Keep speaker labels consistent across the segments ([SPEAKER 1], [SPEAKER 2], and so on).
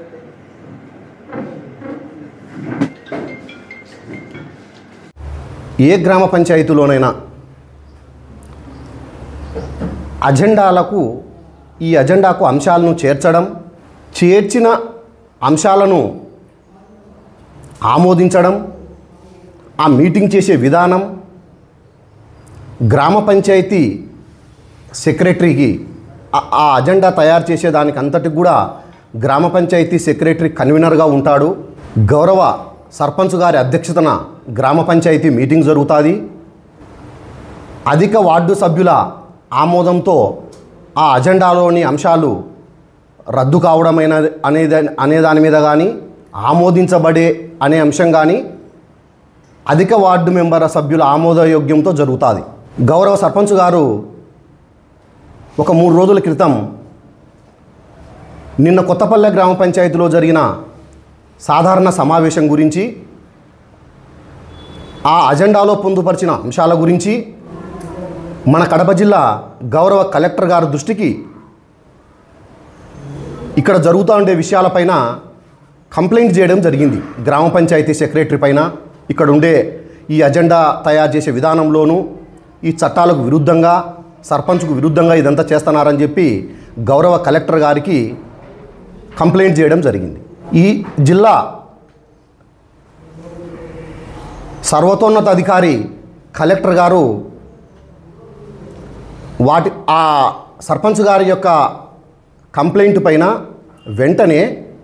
[SPEAKER 1] ఏ గ్రామ పంచాయతీలోనైనా అజెండాలకు ఈ అజెండాకు అంశాలను చేర్చడం చేర్చిన అంశాలను ఆమోదించడం ఆ మీటింగ్ చేసే విధానం గ్రామ పంచాయతీ సెక్రటరీకి ఆ- ఆ అజెండా తయారు చేసేదానికి అంతటికి కూడా గ్రామ పంచాయతీ సెక్రటరీ కన్వీనర్గా ఉంటాడు గౌరవ సర్పంచ్ గారి అధ్యక్షతన గ్రామ పంచాయతీ మీటింగ్ జరుగుతుంది అధిక వార్డు సభ్యుల ఆమోదంతో ఆ అజెండాలోని అంశాలు రద్దు కావడమైన అనేది అనే దాని మీద కానీ ఆమోదించబడే అనే అంశం కానీ అధిక వార్డు మెంబర్ సభ్యుల ఆమోదయోగ్యంతో జరుగుతుంది గౌరవ సర్పంచ్ గారు ఒక మూడు రోజుల క్రితం నిన్న కొత్తపల్లె గ్రామ పంచాయతీలో జరిగిన సాధారణ సమావేశం గురించి ఆ అజెండాలో పొందుపరిచిన అంశాల గురించి మన కడప జిల్లా గౌరవ కలెక్టర్ గారి దృష్టికి ఇక్కడ జరుగుతూ ఉండే విషయాలపైన కంప్లైంట్ చేయడం జరిగింది గ్రామ పంచాయతీ సెక్రటరీ పైన ఇక్కడ ఉండే ఈ అజెండా తయారు చేసే విధానంలోనూ ఈ చట్టాలకు విరుద్ధంగా సర్పంచ్కు విరుద్ధంగా ఇదంతా చేస్తున్నారని చెప్పి గౌరవ కలెక్టర్ గారికి కంప్లైంట్ చేయడం జరిగింది ఈ జిల్లా సర్వతోన్నత అధికారి కలెక్టర్ గారు వాటి ఆ సర్పంచ్ గారి యొక్క కంప్లైంట్ పైన వెంటనే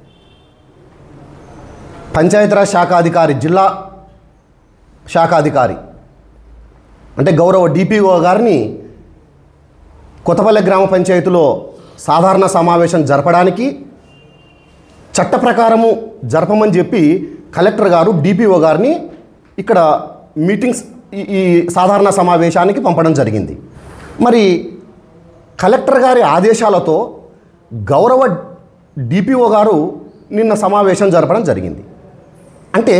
[SPEAKER 1] పంచాయతీరాజ్ శాఖ అధికారి జిల్లా శాఖ అధికారి అంటే గౌరవ డిపిఓ గారిని కొత్తపల్లె గ్రామ పంచాయతీలో సాధారణ సమావేశం జరపడానికి చట్ట ప్రకారము జరపమని చెప్పి కలెక్టర్ గారు డిపిఓ గారిని ఇక్కడ మీటింగ్స్ ఈ- ఈ సాధారణ సమావేశానికి పంపడం జరిగింది మరి కలెక్టర్ గారి ఆదేశాలతో గౌరవ డిపిఓ గారు నిన్న సమావేశం జరపడం జరిగింది అంటే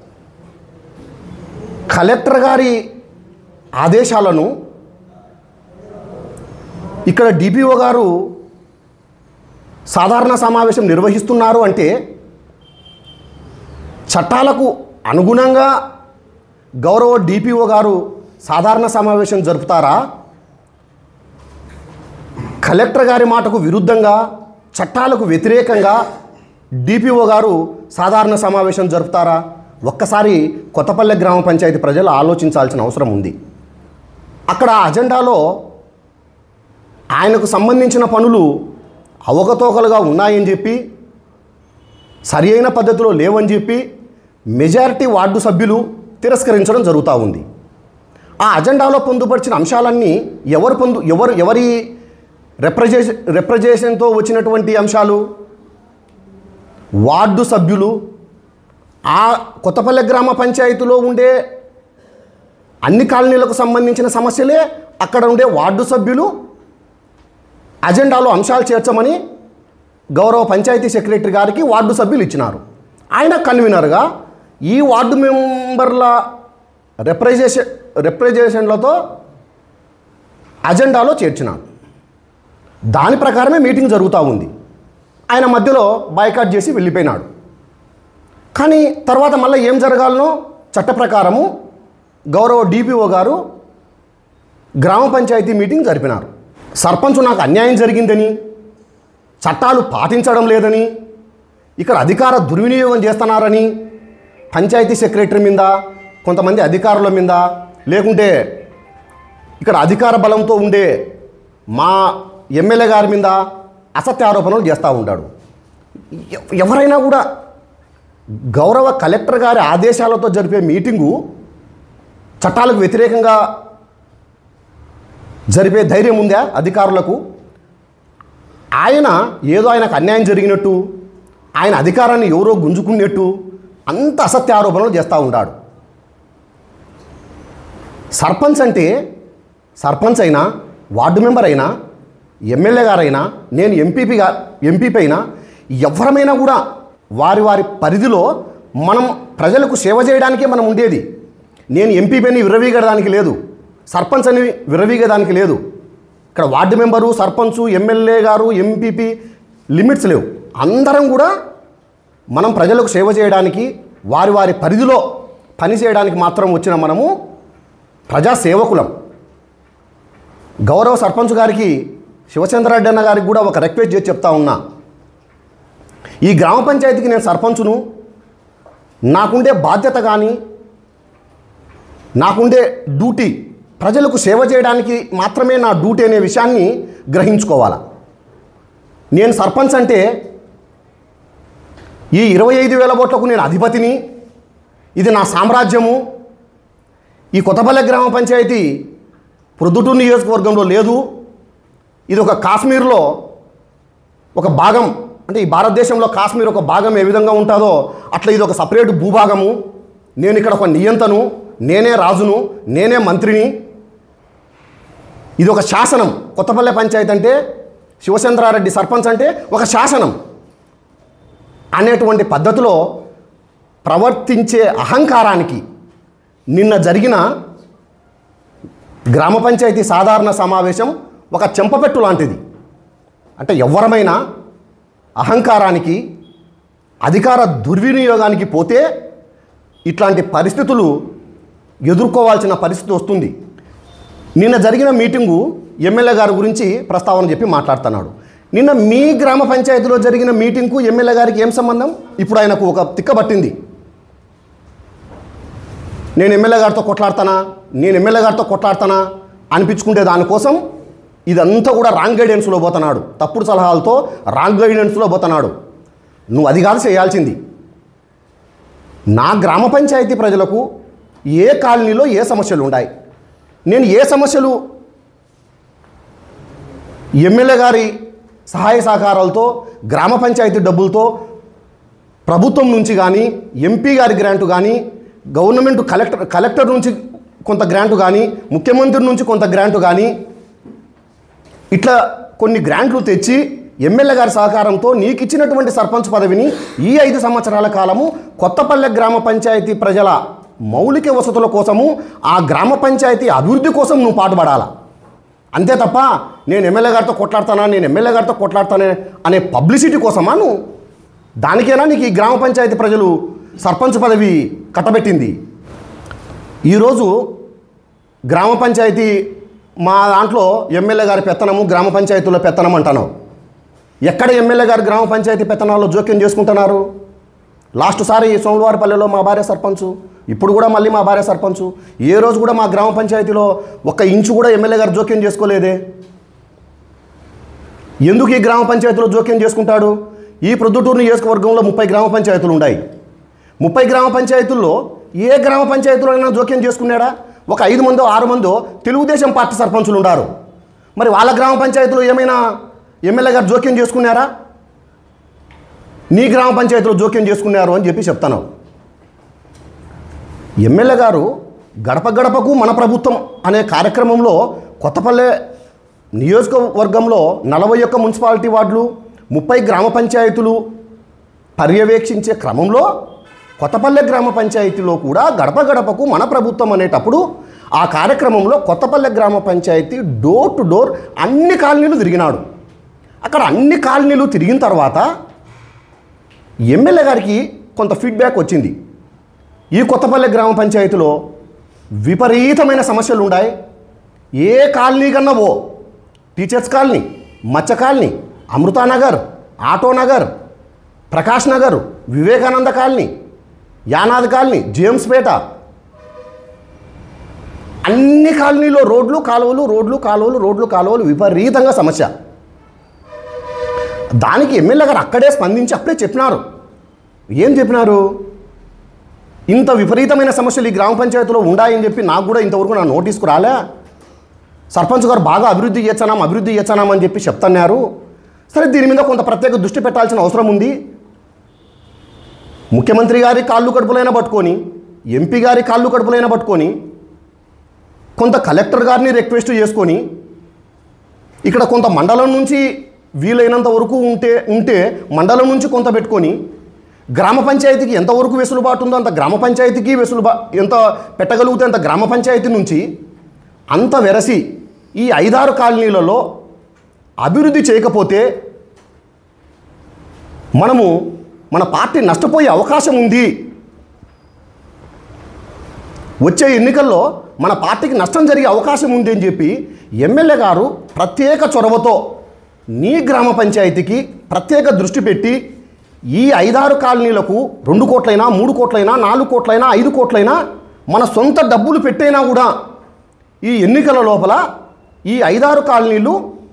[SPEAKER 1] కలెక్టర్ గారి ఆదేశాలను ఇక్కడ డిపిఓ గారు సాధారణ సమావేశం నిర్వహిస్తున్నారు అంటే చట్టాలకు అనుగుణంగా గౌరవ డిపిఓ గారు సాధారణ సమావేశం జరుపుతారా కలెక్టర్ గారి మాటకు విరుద్ధంగా చట్టాలకు వ్యతిరేకంగా డిపిఓ గారు సాధారణ సమావేశం జరుపుతారా ఒక్కసారి కొత్తపల్లె గ్రామ పంచాయతీ ప్రజలు ఆలోచించాల్సిన అవసరం ఉంది అక్కడ ఆ అజెండాలో ఆయనకు సంబంధించిన పనులు అవకతవకలుగా ఉన్నాయని చెప్పి సరి అయిన పద్ధతిలో లేవని చెప్పి మెజారిటీ వార్డు సభ్యులు తిరస్కరించడం జరుగుతూ ఉంది ఆ అజెండాలో పొందుపరిచిన అంశాలన్నీ ఎవరు పొందు ఎవరు ఎవరి రిప్రజె రిప్రజెషన్తో వచ్చినటువంటి అంశాలు వార్డు సభ్యులు ఆ కొత్తపల్లె గ్రామ పంచాయతీలో ఉండే అన్ని కాలనీలకు సంబంధించిన సమస్యలే అక్కడ ఉండే వార్డు సభ్యులు అజెండాలో అంశాలు చేర్చమని గౌరవ పంచాయతీ సెక్రటరీ గారికి వార్డు సభ్యులు ఇచ్చినారు ఆయన కన్వీనర్గా ఈ వార్డు మెంబర్ల రిప్రజెషన్ రిప్రజెషన్లతో అజెండాలో చేర్చినాడు దాని ప్రకారమే మీటింగ్ జరుగుతూ ఉంది ఆయన మధ్యలో బాయ్కాట్ చేసి వెళ్ళిపోయినాడు కానీ తర్వాత మళ్ళీ ఏం జరగాలనో చట్ట ప్రకారము గౌరవ డిపిఓ గారు గ్రామ పంచాయతీ మీటింగ్ జరిపినారు సర్పంచ్ నాకు అన్యాయం జరిగిందని చట్టాలు పాటించడం లేదని ఇక్కడ అధికార దుర్వినియోగం చేస్తున్నారని పంచాయతీ సెక్రటరీ మీద కొంతమంది అధికారుల మీద లేకుంటే ఇక్కడ అధికార బలంతో ఉండే మా ఎమ్మెల్యే గారి మీద అసత్య ఆరోపణలు చేస్తూ ఉంటాడు ఎవ- ఎవరైనా కూడా గౌరవ కలెక్టర్ గారి ఆదేశాలతో జరిపే మీటింగు చట్టాలకు వ్యతిరేకంగా జరిపే ధైర్యం ఉందా అధికారులకు ఆయన ఏదో ఆయనకు అన్యాయం జరిగినట్టు ఆయన అధికారాన్ని ఎవరో గుంజుకున్నట్టు అంత అసత్య ఆరోపణలు చేస్తూ ఉంటాడు సర్పంచ్ అంటే సర్పంచ్ అయినా వార్డు మెంబర్ అయినా ఎమ్మెల్యే గారైనా నేను ఎంపీపీగా ఎంపీపీ అయినా ఎవరమైనా కూడా వారి వారి పరిధిలో మనం ప్రజలకు సేవ చేయడానికే మనం ఉండేది నేను ఎంపీపీని విరవీగడానికి లేదు సర్పంచ్ అని విరవీగడానికి లేదు ఇక్కడ వార్డు మెంబరు సర్పంచు ఎమ్మెల్యే గారు ఎంపీపీ లిమిట్స్ లేవు అందరం కూడా మనం ప్రజలకు సేవ చేయడానికి వారి వారి పరిధిలో పని చేయడానికి మాత్రం వచ్చిన మనము ప్రజా సేవకులం గౌరవ సర్పంచ్ గారికి శివచంద్రరెడ్డి అన్న గారికి కూడా ఒక రిక్వెస్ట్ చేసి చెప్తా ఉన్నా ఈ గ్రామ పంచాయతీకి నేను సర్పంచును నాకుండే బాధ్యత కానీ నాకుండే డ్యూటీ ప్రజలకు సేవ చేయడానికి మాత్రమే నా డ్యూటీ అనే విషయాన్ని గ్రహించుకోవాలా నేను సర్పంచ్ అంటే ఈ ఇరవై ఐదు వేల ఓట్లకు నేను అధిపతిని ఇది నా సామ్రాజ్యము ఈ కొత్తపల్లె గ్రామ పంచాయతీ ప్రొద్దుటూరు నియోజకవర్గంలో లేదు ఇది ఒక కాశ్మీర్లో ఒక భాగం అంటే ఈ భారతదేశంలో కాశ్మీర్ ఒక భాగం ఏ విధంగా ఉంటుందో అట్లా ఇది ఒక సపరేట్ భూభాగము నేను ఇక్కడ ఒక నియంతను నేనే రాజును నేనే మంత్రిని ఇది ఒక శాసనం కొత్తపల్లె పంచాయతీ అంటే శివచంద్రారెడ్డి సర్పంచ్ అంటే ఒక శాసనం అనేటువంటి పద్ధతిలో ప్రవర్తించే అహంకారానికి నిన్న జరిగిన గ్రామ పంచాయతీ సాధారణ సమావేశం ఒక చెంపపెట్టు లాంటిది అంటే ఎవరమైనా అహంకారానికి అధికార దుర్వినియోగానికి పోతే ఇట్లాంటి పరిస్థితులు ఎదుర్కోవాల్సిన పరిస్థితి వస్తుంది నిన్న జరిగిన మీటింగు ఎమ్మెల్యే గారి గురించి ప్రస్తావన చెప్పి మాట్లాడుతున్నాడు నిన్న మీ గ్రామ పంచాయతీలో జరిగిన మీటింగ్కు ఎమ్మెల్యే గారికి ఏం సంబంధం ఇప్పుడు ఆయనకు ఒక తిక్క పట్టింది నేను ఎమ్మెల్యే గారితో కొట్లాడతానా నేను ఎమ్మెల్యే గారితో కొట్లాడతానా అనిపించుకుంటే దానికోసం ఇదంతా కూడా రాంగ్ గైడెన్స్లో పోతున్నాడు తప్పుడు సలహాలతో రాంగ్ గైడెన్స్లో పోతున్నాడు నువ్వు అది కాదు చేయాల్సింది నా గ్రామ పంచాయతీ ప్రజలకు ఏ కాలనీలో ఏ సమస్యలు ఉన్నాయి నేను ఏ సమస్యలు ఎమ్మెల్యే గారి సహాయ సహకారాలతో గ్రామ పంచాయతీ డబ్బులతో ప్రభుత్వం నుంచి కానీ ఎంపీ గారి గ్రాంట్ కానీ గవర్నమెంట్ కలెక్టర్ కలెక్టర్ నుంచి కొంత గ్రాంట్ కానీ ముఖ్యమంత్రి నుంచి కొంత గ్రాంట్ కానీ ఇట్లా కొన్ని గ్రాంట్లు తెచ్చి ఎమ్మెల్యే గారి సహకారంతో నీకు ఇచ్చినటువంటి సర్పంచ్ పదవిని ఈ ఐదు సంవత్సరాల కాలము కొత్తపల్లె గ్రామ పంచాయతీ ప్రజల మౌలిక వసతుల కోసము ఆ గ్రామ పంచాయతీ అభివృద్ధి కోసం నువ్వు పాటుపడాలా అంతే తప్ప నేను ఎమ్మెల్యే గారితో కొట్లాడతానా నేను ఎమ్మెల్యే గారితో కొట్లాడతానే అనే పబ్లిసిటీ కోసమా నువ్వు దానికేనా నీకు ఈ గ్రామ పంచాయతీ ప్రజలు సర్పంచ్ పదవి కట్టబెట్టింది ఈరోజు గ్రామ పంచాయతీ మా దాంట్లో ఎమ్మెల్యే గారి పెత్తనము గ్రామ పంచాయతీలో పెత్తనం అంటాను ఎక్కడ ఎమ్మెల్యే గారు గ్రామ పంచాయతీ పెత్తనాల్లో జోక్యం చేసుకుంటున్నారు లాస్ట్ సారి సోమవారపల్లెలో మా భార్య సర్పంచు ఇప్పుడు కూడా మళ్ళీ మా భార్య సర్పంచు ఏ రోజు కూడా మా గ్రామ పంచాయతీలో ఒక్క ఇంచు కూడా ఎమ్మెల్యే గారు జోక్యం చేసుకోలేదే ఎందుకు ఈ గ్రామ పంచాయతీలో జోక్యం చేసుకుంటాడు ఈ ప్రొద్దుటూరు నియోజకవర్గంలో ముప్పై గ్రామ పంచాయతీలు ఉన్నాయి ముప్పై గ్రామ పంచాయతీల్లో ఏ గ్రామ పంచాయతీలో అయినా జోక్యం చేసుకున్నాడా ఒక ఐదు మందో ఆరు మందో తెలుగుదేశం పార్టీ సర్పంచులు ఉన్నారు మరి వాళ్ళ గ్రామ పంచాయతీలో ఏమైనా ఎమ్మెల్యే గారు జోక్యం చేసుకున్నారా నీ గ్రామ పంచాయతీలో జోక్యం చేసుకున్నారు అని చెప్పి చెప్తాను ఎమ్మెల్యే గారు గడప గడపకు మన ప్రభుత్వం అనే కార్యక్రమంలో కొత్తపల్లె నియోజకవర్గంలో నలభై ఒక్క మున్సిపాలిటీ వార్డులు ముప్పై గ్రామ పంచాయతీలు పర్యవేక్షించే క్రమంలో కొత్తపల్లె గ్రామ పంచాయతీలో కూడా గడప గడపకు మన ప్రభుత్వం అనేటప్పుడు ఆ కార్యక్రమంలో కొత్తపల్లె గ్రామ పంచాయతీ డోర్ టు డోర్ అన్ని కాలనీలు తిరిగినాడు అక్కడ అన్ని కాలనీలు తిరిగిన తర్వాత ఎమ్మెల్యే గారికి కొంత ఫీడ్బ్యాక్ వచ్చింది ఈ కొత్తపల్లె గ్రామ పంచాయతీలో విపరీతమైన సమస్యలు ఉన్నాయి ఏ కాలనీ కన్నా ఓ టీచర్స్ కాలనీ మచ్చ colony Amruthanagar Autonagar Prakash Nagar Vivekananda colony Yanad colony Jamespeta అన్ని కాలనీలో రోడ్లు కాలువలు రోడ్లు కాలువలు రోడ్లు కాలువలు విపరీతంగా సమస్య దానికి ఎమ్మెల్యే గారు అక్కడే స్పందించి అప్పుడే చెప్పినారు ఏం చెప్పినారు ఇంత విపరీతమైన సమస్యలు ఈ గ్రామ పంచాయతీలో ఉన్నాయని చెప్పి నాకు కూడా ఇంతవరకు నా నోటీస్కు రాలే సర్పంచ్ గారు బాగా అభివృద్ధి చేస్తున్నాం అభివృద్ధి చేస్తున్నాం అని చెప్పి చెప్తున్నారు సరే దీని మీద కొంత ప్రత్యేక దృష్టి పెట్టాల్సిన అవసరం ఉంది ముఖ్యమంత్రి గారి కాళ్ళు కడుపులైనా పట్టుకొని ఎంపీ గారి కాళ్ళు కడుపులైనా పట్టుకొని కొంత కలెక్టర్ గారిని రిక్వెస్ట్ చేసుకొని ఇక్కడ కొంత మండలం నుంచి వీలైనంత వరకు ఉంటే ఉంటే మండలం నుంచి కొంత పెట్టుకొని గ్రామ పంచాయతీకి ఎంతవరకు వెసులుబాటు ఉందో అంత గ్రామ పంచాయతీకి వెసులుబా ఎంత పెట్టగలిగితే అంత గ్రామ పంచాయతీ నుంచి అంత వెరసి ఈ ఐదారు కాలనీలలో అభివృద్ధి చేయకపోతే మనము మన పార్టీ నష్టపోయే అవకాశం ఉంది వచ్చే ఎన్నికల్లో మన పార్టీకి నష్టం జరిగే అవకాశం ఉంది అని చెప్పి ఎమ్మెల్యే గారు ప్రత్యేక చొరవతో నీ గ్రామ పంచాయతీకి ప్రత్యేక దృష్టి పెట్టి ఈ ఐదారు కాలనీలకు రెండు కోట్లైనా మూడు కోట్లైనా నాలుగు కోట్లైనా ఐదు కోట్లైనా మన సొంత డబ్బులు పెట్టైనా కూడా ఈ ఎన్నికల లోపల ఈ ఐదారు కాలనీలు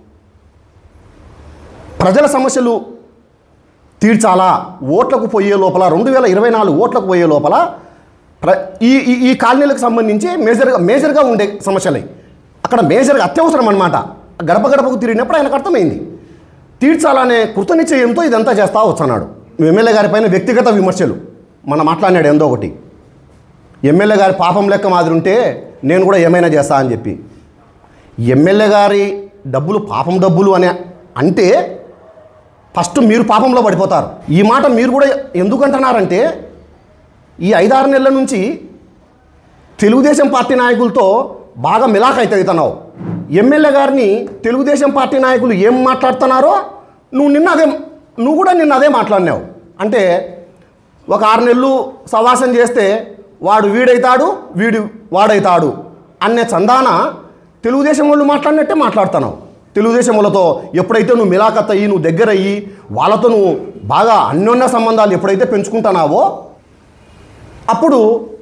[SPEAKER 1] ప్రజల సమస్యలు తీర్చాలా ఓట్లకు పోయే లోపల రెండు వేల ఇరవై నాలుగు ఓట్లకు పోయే లోపల ప్ర ఈ ఈ- ఈ కాలనీలకు సంబంధించి మేజర్గా మేజర్గా ఉండే సమస్యలే అక్కడ మేజర్గా అత్యవసరం అనమాట గడప గడపకు తిరిగినప్పుడు ఆయనకు అర్థమైంది తీర్చాలనే కృతనిశ్చయంతో ఇదంతా చేస్తా వచ్చన్నాడు ఎమ్మెల్యే గారి పైన వ్యక్తిగత విమర్శలు మనం మాట్లాడినాడు ఎందో ఒకటి ఎమ్మెల్యే గారి పాపం లెక్క మాదిరి ఉంటే నేను కూడా ఏమైనా చేస్తా అని చెప్పి ఎమ్మెల్యే గారి డబ్బులు పాపం డబ్బులు అనే అంటే ఫస్ట్ మీరు పాపంలో పడిపోతారు ఈ మాట మీరు కూడా ఎందుకు అంటున్నారంటే ఈ ఐదారు నెలల నుంచి తెలుగుదేశం పార్టీ నాయకులతో బాగా మిలాఖైతే అవుతున్నావు ఎమ్మెల్యే గారిని తెలుగుదేశం పార్టీ నాయకులు ఏం మాట్లాడుతున్నారో నువ్వు నిన్న అదే నువ్వు కూడా నిన్న అదే మాట్లాడినావు అంటే ఒక ఆరు నెలలు సవాసం చేస్తే వాడు వీడైతాడు వీడు వాడైతాడు అనే చందాన తెలుగుదేశం వాళ్ళు మాట్లాడినట్టే మాట్లాడుతున్నావు తెలుగుదేశం వాళ్ళతో ఎప్పుడైతే నువ్వు మిలాఖత్ అయ్యి నువ్వు దగ్గర అయ్యి వాళ్ళతో నువ్వు బాగా అన్యోన్య సంబంధాలు ఎప్పుడైతే పెంచుకుంటున్నావో అప్పుడు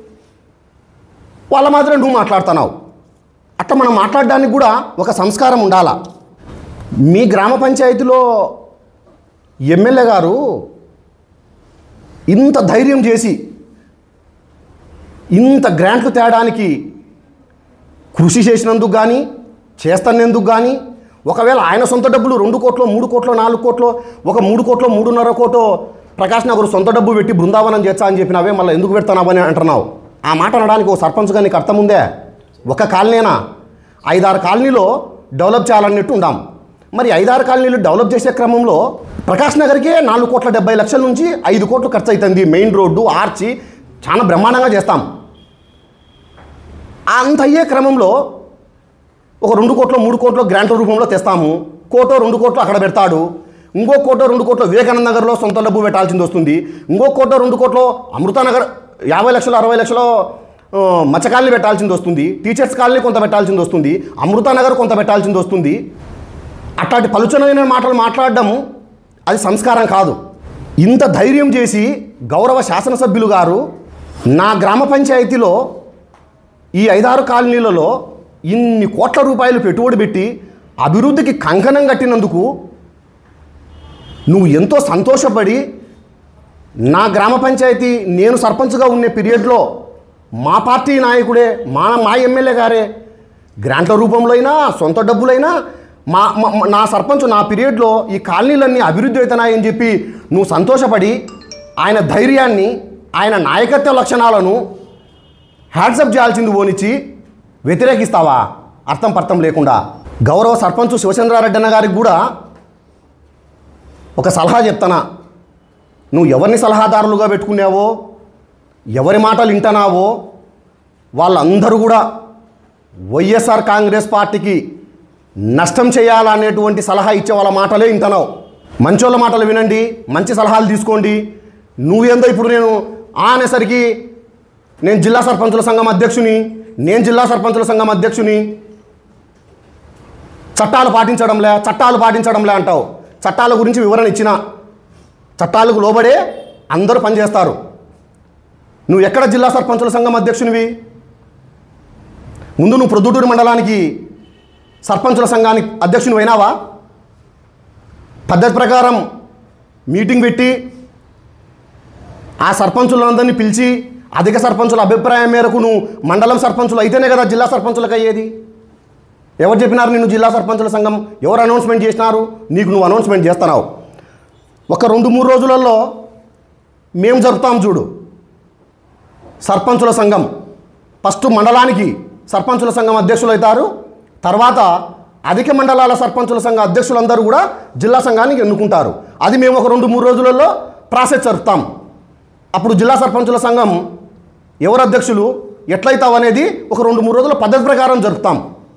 [SPEAKER 1] వాళ్ళ మాత్రం నువ్వు మాట్లాడుతున్నావు అట్లా మనం మాట్లాడడానికి కూడా ఒక సంస్కారం ఉండాలా మీ గ్రామ పంచాయతీలో ఎమ్మెల్యే గారు ఇంత ధైర్యం చేసి ఇంత గ్రాంట్లు తేడానికి కృషి చేసినందుకు కానీ చేస్తానందుకు కానీ ఒకవేళ ఆయన సొంత డబ్బులు రెండు కోట్లు మూడు కోట్లు నాలుగు కోట్లు ఒక మూడు కోట్లు మూడున్నర కోట్లు ప్రకాష్ నగర్ సొంత డబ్బు పెట్టి బృందావనం చేస్తా అని చెప్పినావే మళ్ళీ ఎందుకు పెడతానావని అంటున్నావు ఆ మాట అనడానికి ఒక సర్పంచ్గా నీకు అర్థం ఉందే ఒక కాలనీనా ఐదారు కాలనీలో డెవలప్ చేయాలన్నట్టు ఉందాం మరి ఐదారు కాలనీలు డెవలప్ చేసే క్రమంలో ప్రకాష్ నగర్కే నాలుగు కోట్ల డెబ్బై లక్షల నుంచి ఐదు కోట్లు ఖర్చు అవుతుంది మెయిన్ రోడ్డు ఆర్చి చాలా బ్రహ్మాండంగా చేస్తాం అంత అయ్యే క్రమంలో ఒక రెండు కోట్లు మూడు కోట్లు గ్రాంట్ల రూపంలో తెస్తాము కోటో రెండు కోట్లు అక్కడ పెడతాడు ఇంకో కోటో రెండు కోట్లు వివేకానంద నగర్లో సొంత డబ్బు పెట్టాల్సింది వస్తుంది ఇంకో కోటో రెండు కోట్లు అమృతానగర్ యాభై లక్షలు అరవై లక్షలు ఆ, మత్స్య కాలనీ పెట్టాల్సింది వస్తుంది టీచర్స్ కాలనీ కొంత పెట్టాల్సింది వస్తుంది అమృతానగర్ కొంత పెట్టాల్సింది వస్తుంది అట్లాంటి పలుచనైన మాటలు మాట్లాడడం అది సంస్కారం కాదు ఇంత ధైర్యం చేసి గౌరవ శాసనసభ్యులు గారు నా గ్రామ పంచాయతీలో ఈ ఐదారు కాలనీలలో ఇన్ని కోట్ల రూపాయలు పెట్టుబడి పెట్టి అభివృద్ధికి కంకణం కట్టినందుకు నువ్వు ఎంతో సంతోషపడి నా గ్రామ పంచాయతీ నేను సర్పంచ్గా ఉండే పీరియడ్లో మా పార్టీ నాయకుడే మా మా ఎమ్మెల్యే గారే గ్రాంట్ల రూపంలో అయినా సొంత డబ్బులైనా మా మా- మా- నా సర్పంచ్ నా పీరియడ్లో ఈ కాలనీలన్నీ అభివృద్ధి అవుతున్నాయని చెప్పి నువ్వు సంతోషపడి ఆయన ధైర్యాన్ని ఆయన నాయకత్వ లక్షణాలను హ్యాట్సప్ చేయాల్సింది పోనిచ్చి వ్యతిరేకిస్తావా అర్థం పర్థం లేకుండా గౌరవ సర్పంచ్ శివచంద్రారెడ్డి అన్న గారికి కూడా ఒక సలహా చెప్తానా నువ్వు ఎవరిని సలహాదారులుగా పెట్టుకున్నావో ఎవరి మాటలు వింటున్నావో వాళ్ళందరూ కూడా వైఎస్ఆర్ కాంగ్రెస్ పార్టీకి నష్టం చేయాలనేటువంటి సలహా ఇచ్చే వాళ్ళ మాటలే వింటున్నావు మంచోళ్ళ మాటలు వినండి మంచి సలహాలు తీసుకోండి నువ్వేందో ఇప్పుడు నేను ఆ అనేసరికి నేను జిల్లా సర్పంచుల సంఘం అధ్యక్షుని నేను జిల్లా సర్పంచుల సంఘం అధ్యక్షుని చట్టాలు పాటించడంలే చట్టాలు పాటించడంలే అంటావు చట్టాల గురించి వివరణ ఇచ్చిన చట్టాలకు లోబడే అందరూ పనిచేస్తారు నువ్వు ఎక్కడ జిల్లా సర్పంచుల సంఘం అధ్యక్షునివి ముందు నువ్వు ప్రొద్దుటూరు మండలానికి సర్పంచుల సంఘానికి అధ్యక్షుని అయినావా పద్ధతి ప్రకారం మీటింగ్ పెట్టి ఆ సర్పంచులందరినీ పిలిచి అధిక సర్పంచుల అభిప్రాయం మేరకు నువ్వు మండలం సర్పంచులు అయితేనే కదా జిల్లా సర్పంచులకు అయ్యేది ఎవరు చెప్పినారు నిన్ను జిల్లా సర్పంచుల సంఘం ఎవరు అనౌన్స్మెంట్ చేసినారు నీకు నువ్వు అనౌన్స్మెంట్ చేస్తున్నావు ఒక రెండు మూడు రోజులలో మేము జరుపుతాం చూడు సర్పంచుల సంఘం ఫస్ట్ మండలానికి సర్పంచుల సంఘం అధ్యక్షులు అవుతారు తర్వాత అధిక మండలాల సర్పంచుల సంఘ అధ్యక్షులందరూ కూడా జిల్లా సంఘానికి ఎన్నుకుంటారు అది మేము ఒక రెండు మూడు రోజులలో ప్రాసెస్ జరుపుతాం అప్పుడు జిల్లా సర్పంచుల సంఘం ఎవరు అధ్యక్షులు ఎట్లయితావు అనేది ఒక రెండు మూడు రోజుల పద్ధతి ప్రకారం జరుపుతాం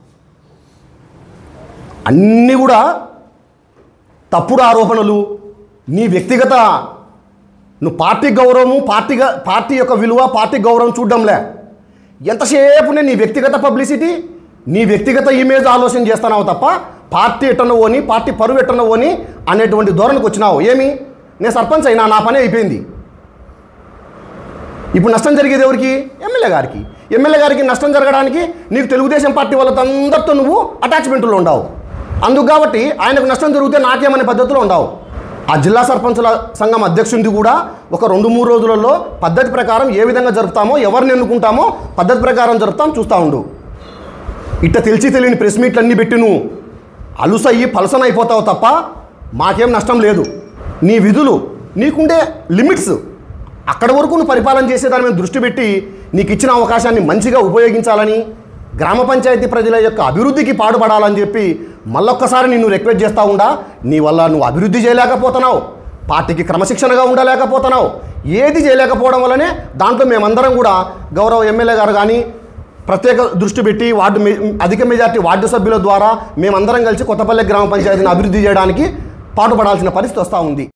[SPEAKER 1] అన్నీ కూడా తప్పుడు ఆరోపణలు నీ వ్యక్తిగత నువ్వు పార్టీ గౌరవము పార్టీగా పార్టీ యొక్క విలువ పార్టీ గౌరవం చూడడంలే ఎంతసేపు నేను నీ వ్యక్తిగత పబ్లిసిటీ నీ వ్యక్తిగత ఇమేజ్ ఆలోచన చేస్తున్నావు తప్ప పార్టీ ఎట్టనో అని పార్టీ పరువు ఎట్టనో అని అనేటువంటి ధోరణికి వచ్చినావు ఏమి నేను సర్పంచ్ అయినా నా పని అయిపోయింది ఇప్పుడు నష్టం జరిగేది ఎవరికి ఎమ్మెల్యే గారికి ఎమ్మెల్యే గారికి నష్టం జరగడానికి నీకు తెలుగుదేశం పార్టీ వాళ్ళతో అందరితో నువ్వు అటాచ్మెంట్లో ఉండవు అందుకు కాబట్టి ఆయనకు నష్టం జరిగితే నాకేమనే పద్ధతిలో ఉండవు ఆ జిల్లా సర్పంచుల సంఘం అధ్యక్షుడిది కూడా ఒక రెండు మూడు రోజులలో పద్ధతి ప్రకారం ఏ విధంగా జరుపుతామో ఎవరిని ఎన్నుకుంటామో పద్ధతి ప్రకారం జరుపుతాం చూస్తూ ఉండు ఇట్ట తెలిసి తెలియని ప్రెస్ మీట్లన్నీ పెట్టి నువ్వు అలుసయ్యి పలసన అయిపోతావు తప్ప మాకేం నష్టం లేదు నీ విధులు నీకుండే లిమిట్స్ అక్కడ వరకు నువ్వు పరిపాలన చేసే దాని మీద దృష్టి పెట్టి నీకు ఇచ్చిన అవకాశాన్ని మంచిగా ఉపయోగించాలని గ్రామ పంచాయతీ ప్రజల యొక్క అభివృద్ధికి పాటుపడాలని చెప్పి మళ్ళొక్కసారి నిన్ను రిక్వెస్ట్ చేస్తూ ఉండా నీ వల్ల నువ్వు అభివృద్ధి చేయలేకపోతున్నావు పార్టీకి క్రమశిక్షణగా ఉండలేకపోతున్నావు ఏది చేయలేకపోవడం వల్లనే దాంట్లో మేమందరం కూడా గౌరవ ఎమ్మెల్యే గారు కానీ ప్రత్యేక దృష్టి పెట్టి వార్డు మె- అధిక మెజార్టీ వార్డు సభ్యుల ద్వారా మేమందరం కలిసి కొత్తపల్లి గ్రామ పంచాయతీని అభివృద్ధి చేయడానికి పాటుపడాల్సిన పరిస్థితి వస్తూ ఉంది